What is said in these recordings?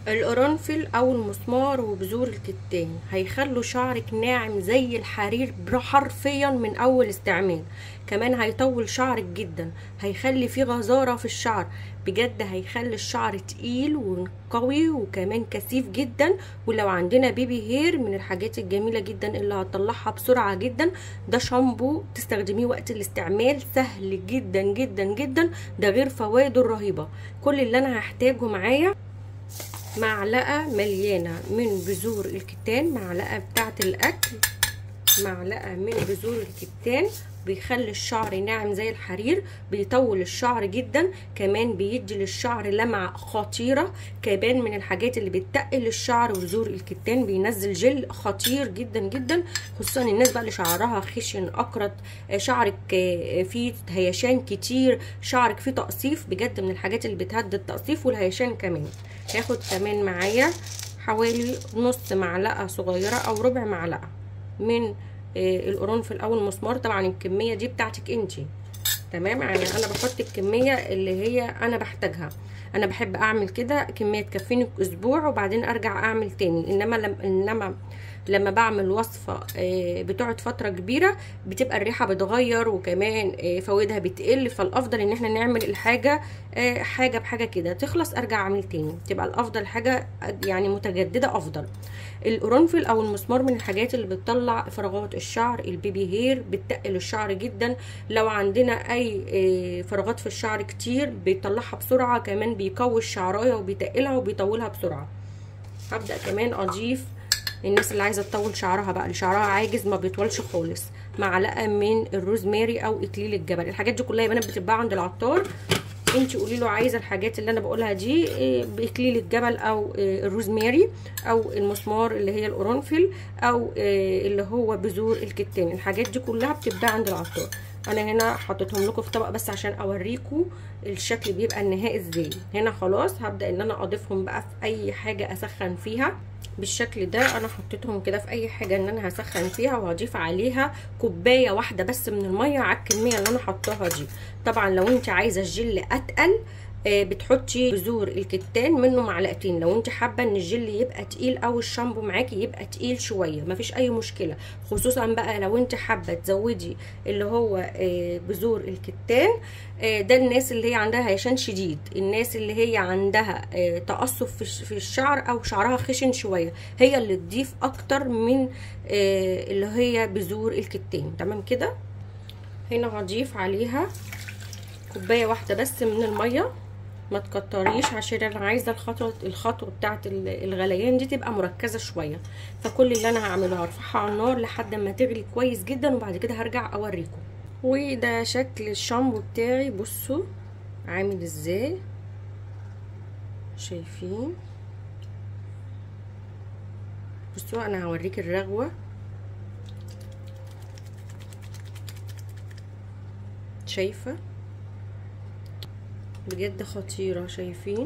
القرنفل او المسمار وبذور الكتان هيخلوا شعرك ناعم زي الحرير حرفيا من اول استعمال كمان هيطول شعرك جدا هيخلي فيه غزارة في الشعر بجد هيخلي الشعر تقيل وقوي وكمان كثيف جدا ولو عندنا بيبي هير من الحاجات الجميلة جدا اللي هتطلعها بسرعة جدا ده شامبو تستخدميه وقت الاستعمال سهل جدا جدا جدا ده غير فوائده الرهيبة كل اللي انا هحتاجه معايا معلقة مليانة من بذور الكتان معلقة بتاعة الأكل معلقة من بذور الكتان بيخلي الشعر ناعم زي الحرير بيطول الشعر جدا كمان بيدي للشعر لمعة خطيرة كمان من الحاجات اللي بتقل الشعر بذور الكتان بينزل جل خطير جدا جدا خصوصا الناس بقى اللي شعرها خشن اقرط شعرك فيه هيشان كتير شعرك فيه تقصيف بجد من الحاجات اللي بتهدي التقصيف والهيشان كمان هاخد كمان معايا حوالي نص معلقة صغيرة او ربع معلقة من القرنفل او المسمار طبعا الكميه دي بتاعتك انتي تمام يعني انا بحط الكميه اللي هي انا بحتاجها انا بحب اعمل كده كميه تكفيني اسبوع وبعدين ارجع اعمل تاني انما لما انما لما بعمل وصفة بتقعد فترة كبيرة بتبقى الريحة بتغير وكمان فوائدها بتقل فالافضل ان احنا نعمل الحاجة حاجة بحاجة كده تخلص ارجع اعمل تاني تبقى الافضل حاجة يعني متجددة افضل القرنفل او المسمار من الحاجات اللي بتطلع فراغات الشعر البيبي هير بتقل الشعر جدا لو عندنا اي فراغات في الشعر كتير بيطلعها بسرعة كمان بيقوي الشعراية وبيتقلها وبيطولها بسرعة هبدأ كمان اضيف الناس اللي عايزه تطول شعرها بقى اللي شعرها عاجز ما بيطولش خالص معلقه من الروزماري او اكليل الجبل الحاجات دي كلها يا بنات بتتباع عند العطار انت قولي له عايزه الحاجات اللي انا بقولها دي باكليل الجبل او الروزماري او المسمار اللي هي القرنفل او اللي هو بذور الكتان الحاجات دي كلها بتتباع عند العطار انا هنا حطيتهم لكم في طبق بس عشان اوريكم الشكل بيبقى النهائي ازاي هنا خلاص هبدا ان انا اضيفهم بقى في اي حاجه اسخن فيها بالشكل ده انا حطيتهم كده في اي حاجه ان انا هسخن فيها وهضيف عليها كوبايه واحده بس من الميه على الكميه اللي انا حطاها دي طبعا لو انت عايزه الجل اتقل بتحطي بذور الكتان منه معلقتين لو انت حابه ان الجل يبقى تقيل او الشامبو معاكي يبقى تقيل شويه مفيش اي مشكله خصوصا بقى لو انت حابه تزودي اللي هو بذور الكتان ده الناس اللي هي عندها هيشان شديد الناس اللي هي عندها تقصف في الشعر او شعرها خشن شويه هي اللي تضيف اكتر من اللي هي بذور الكتان تمام كده هنا هضيف عليها كوبايه واحده بس من الميه ما تكتريش عشان انا عايزه الخطوه الخطوه بتاعه الغليان دي تبقى مركزه شويه فكل اللي انا هعمله هرفعها على النار لحد ما تغلي كويس جدا وبعد كده هرجع اوريكم وده شكل الشامبو بتاعي بصوا عامل ازاي شايفين بصوا انا هوريك الرغوه شايفه بجد خطيرة شايفين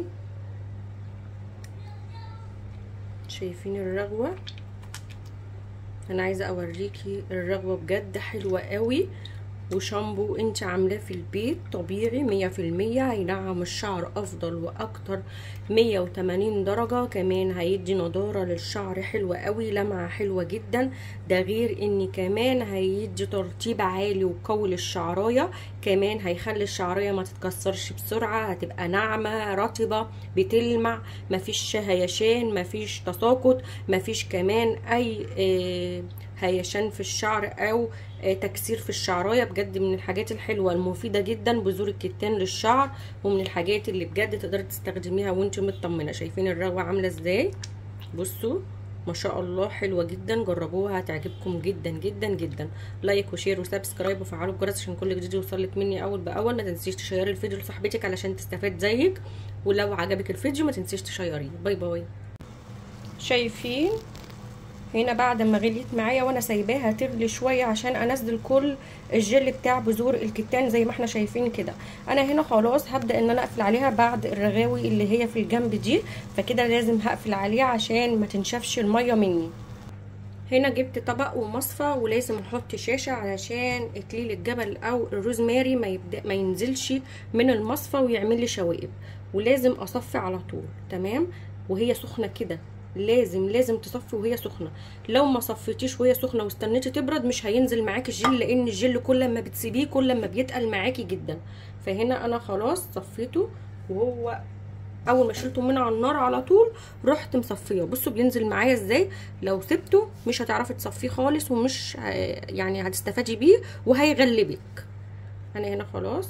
شايفين الرغوة انا عايزة اوريكي الرغوة بجد حلوة قوي وشامبو انت عاملاه في البيت طبيعي مية في المية هينعم الشعر افضل واكتر مية وتمانين درجة كمان هيدي نضارة للشعر حلوة قوي لمعة حلوة جدا ده غير ان كمان هيدي ترطيب عالي وقوي للشعراية كمان هيخلي الشعرية ما تتكسرش بسرعة هتبقى ناعمة رطبة بتلمع مفيش هيشان مفيش تساقط مفيش كمان اي اه هيشان في الشعر او تكسير في الشعرايه بجد من الحاجات الحلوه المفيده جدا بذور الكتان للشعر ومن الحاجات اللي بجد تقدري تستخدميها وانت مطمنه شايفين الرغوه عامله ازاي بصوا ما شاء الله حلوه جدا جربوها هتعجبكم جدا جدا جدا لايك وشير وسبسكرايب وفعلوا الجرس عشان كل جديد يوصلك مني اول باول ما تنسيش تشيري الفيديو لصاحبتك علشان تستفاد زيك ولو عجبك الفيديو ما تنسيش تشيريه باي باي شايفين هنا بعد ما غليت معايا وانا سايباها تغلي شويه عشان انزل كل الجل بتاع بذور الكتان زي ما احنا شايفين كده انا هنا خلاص هبدا ان انا اقفل عليها بعد الرغاوي اللي هي في الجنب دي فكده لازم هقفل عليها عشان ما تنشفش الميه مني هنا جبت طبق ومصفى ولازم احط شاشه علشان اكليل الجبل او الروزماري ما يبدا ما ينزلش من المصفى ويعمل لي شوائب ولازم اصفي على طول تمام وهي سخنه كده لازم لازم تصفي وهي سخنه لو ما صفيتيش وهي سخنه واستنيتي تبرد مش هينزل معاكي الجل لان الجل كل ما بتسيبيه كل ما بيتقل معاكي جدا فهنا انا خلاص صفيته وهو اول ما شلته من على النار على طول رحت مصفيه بصوا بينزل معايا ازاي لو سبته مش هتعرفي تصفيه خالص ومش يعني هتستفادي بيه وهيغلبك انا هنا خلاص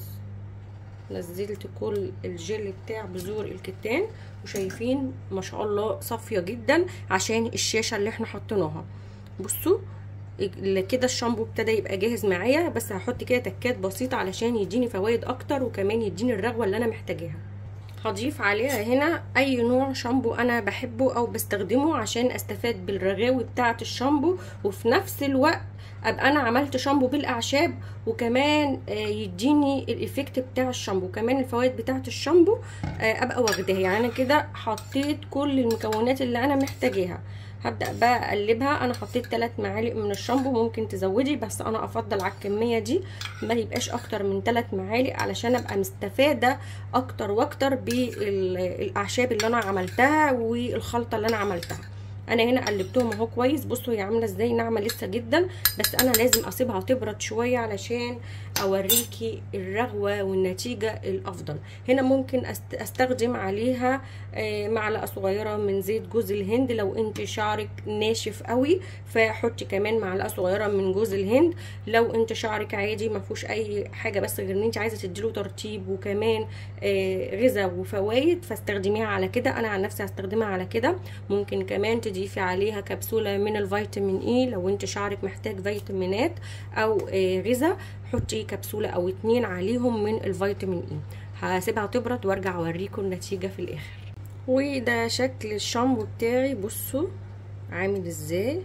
نزلت كل الجل بتاع بذور الكتان وشايفين ما شاء الله صافيه جدا عشان الشاشه اللي احنا حطيناها بصوا كده الشامبو ابتدى يبقى جاهز معايا بس هحط كده تكات بسيطه علشان يديني فوائد اكتر وكمان يديني الرغوه اللي انا محتاجاها هضيف عليها هنا اي نوع شامبو انا بحبه او بستخدمه عشان استفاد بالرغاوي بتاعه الشامبو وفي نفس الوقت ابقى انا عملت شامبو بالاعشاب وكمان يديني الايفكت بتاع الشامبو كمان الفوائد بتاعه الشامبو ابقى واخداها يعني انا كده حطيت كل المكونات اللي انا محتاجاها هبدا بقى اقلبها انا حطيت 3 معالق من الشامبو ممكن تزودي بس انا افضل على الكميه دي ما يبقاش اكتر من 3 معالق علشان ابقى مستفاده اكتر واكتر بالاعشاب اللي انا عملتها والخلطه اللي انا عملتها انا هنا قلبتهم اهو كويس بصوا هي عامله ازاي ناعمه لسه جدا بس انا لازم اسيبها تبرد شويه علشان اوريكي الرغوه والنتيجه الافضل هنا ممكن استخدم عليها معلقه صغيره من زيت جوز الهند لو انت شعرك ناشف قوي فحطي كمان معلقه صغيره من جوز الهند لو انت شعرك عادي ما فيهوش اي حاجه بس غير ان انت عايزه تديله ترطيب وكمان غذاء وفوائد فاستخدميها على كده انا عن نفسي هستخدمها على كده ممكن كمان تضيفي عليها كبسوله من الفيتامين اي لو انت شعرك محتاج فيتامينات او غذاء حطي كبسوله او اتنين عليهم من الفيتامين اي هسيبها تبرد وارجع اوريكم النتيجه في الاخر وده شكل الشامبو بتاعي بصوا عامل ازاي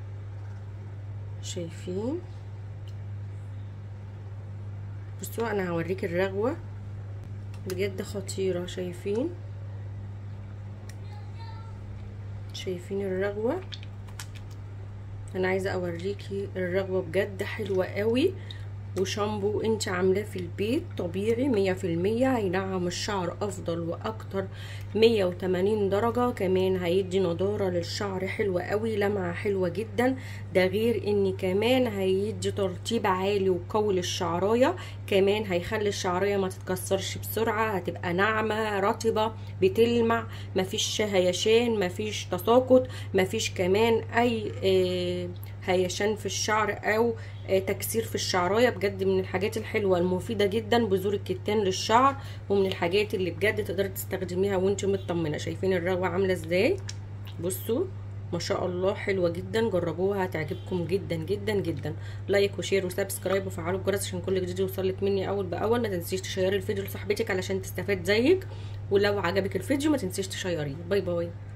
شايفين بصوا انا هوريك الرغوه بجد خطيره شايفين شايفين الرغوه انا عايزه اوريكي الرغوه بجد حلوه قوي وشامبو انت عاملاه في البيت طبيعي مية في المية هينعم الشعر افضل واكتر مية وتمانين درجة كمان هيدي نضارة للشعر حلوة قوي لمعة حلوة جدا ده غير ان كمان هيدي ترطيب عالي وقوي للشعراية كمان هيخلي الشعرية ما تتكسرش بسرعة هتبقى ناعمة رطبة بتلمع مفيش هيشان مفيش تساقط مفيش كمان اي اه هيشان في الشعر او تكسير في الشعرايه بجد من الحاجات الحلوه المفيده جدا بذور الكتان للشعر ومن الحاجات اللي بجد تقدري تستخدميها وانت مطمنه شايفين الرغوه عامله ازاي بصوا ما شاء الله حلوه جدا جربوها هتعجبكم جدا جدا جدا لايك وشير وسبسكرايب وفعلوا الجرس عشان كل جديد يوصلك مني اول باول ما تنسيش تشيري الفيديو لصاحبتك علشان تستفاد زيك ولو عجبك الفيديو ما تنسيش تشيريه باي باي